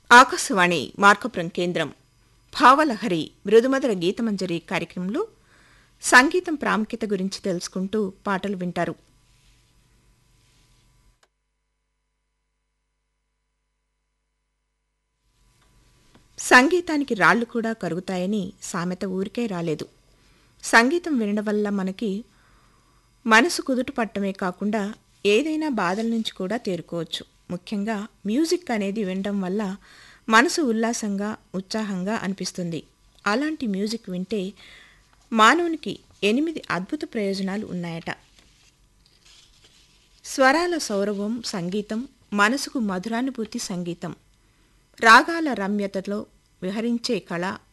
ఆకాశవాణి మార్కపురం కేంద్రం భావలహరి మృదుమధుర గీతమంజరి కార్యక్రమంలో సంగీతం ప్రాముఖ్యత గురించి తెలుసుకుంటూ పాటలు వింటారు సంగీతానికి రాళ్లు కూడా కరుగుతాయని సామెత ఊరికే రాలేదు సంగీతం వినడం వల్ల మనకి మనసు కుదుట పట్టమే కాకుండా ఏదైనా బాధల నుంచి కూడా తేరుకోవచ్చు ముఖ్యంగా మ్యూజిక్ అనేది వినడం వల్ల మనసు ఉల్లాసంగా ఉత్సాహంగా అనిపిస్తుంది అలాంటి మ్యూజిక్ వింటే మానవునికి ఎనిమిది అద్భుత ప్రయోజనాలు ఉన్నాయట స్వరాల సౌరభం సంగీతం మనసుకు మధురానుభూతి సంగీతం రాగాల రమ్యతలో విహరించే కళ